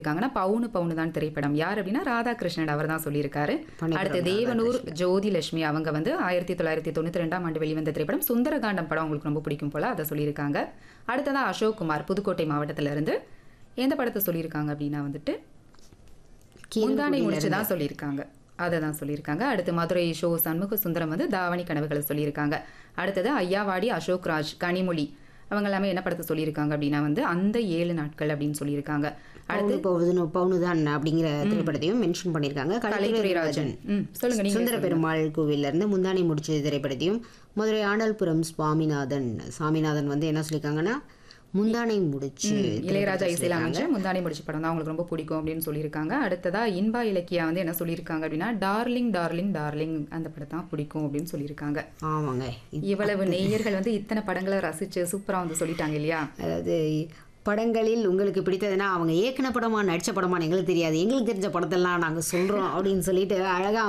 இருக்காங்கன்னா பவுனு பவுனு தான் திரைப்படம் யார் அப்படின்னா ராதாகிருஷ்ணன் அவர் தான் சொல்லியிருக்காரு பணிபுரம் அடுத்து தேவனூர் ஜோதி லட்சுமி அவங்க வந்து ஆயிரத்தி தொள்ளாயிரத்தி தொண்ணூற்றி ரெண்டாம் ஆண்டு வெளிவந்த திரைப்படம் சுந்தரகாண்டம் படம் உங்களுக்கு ரொம்ப பிடிக்கும் போல அதை சொல்லியிருக்காங்க அடுத்ததான் அசோக் குமார் புதுக்கோட்டை மாவட்டத்துல இருந்து எந்த படத்தை சொல்லியிருக்காங்க அப்படின்னா வந்துட்டு முந்தானை முடிச்சு தான் சொல்லியிருக்காங்க அதை தான் சொல்லியிருக்காங்க அடுத்து மதுரை ஷோ சண்முக சுந்தரம் வந்து தாவணி கனவுகளை சொல்லியிருக்காங்க அடுத்தது ஐயாவாடி அசோக் ராஜ் கனிமொழி அவங்க எல்லாமே என்ன படத்தை சொல்லியிருக்காங்க அப்படின்னா வந்து அந்த ஏழு நாட்கள் அப்படின்னு சொல்லியிருக்காங்க பவுனு பவுனு பவுனுதான் அப்படிங்கிற திரைப்படத்தையும் மென்ஷன் பண்ணியிருக்காங்க கலைத்துறை ராஜன் ம் சொல்லுங்க நீங்க சுந்தர பெருமாள் கோவில்ல இருந்து முந்தானை முடிச்ச திரைப்படத்தையும் மதுரை ஆண்டாள்புரம் சுவாமிநாதன் சாமிநாதன் வந்து என்ன சொல்லியிருக்காங்கன்னா முந்தானை முடிச்சு இளையராஜா இசையில் அமைச்ச முந்தானை முடிச்ச படம் தான் அவங்களுக்கு ரொம்ப பிடிக்கும் அப்படின்னு சொல்லியிருக்காங்க அடுத்ததா இன்பா இலக்கியா வந்து என்ன சொல்லியிருக்காங்க அப்படின்னா டார்லிங் டார்லிங் டார்லிங் அந்த படம் தான் பிடிக்கும் அப்படின்னு சொல்லியிருக்காங்க ஆமாங்க இவ்வளவு நேயர்கள் வந்து இத்தனை படங்களை ரசிச்சு சூப்பரா வந்து சொல்லிட்டாங்க இல்லையா அதாவது படங்களில் உங்களுக்கு பிடித்ததுன்னா அவங்க ஏக்கின படமா நடிச்ச படமா எங்களுக்கு தெரியாது எங்களுக்கு தெரிஞ்ச படத்தெல்லாம் நாங்கள் சொல்றோம் அப்படின்னு சொல்லிட்டு அழகா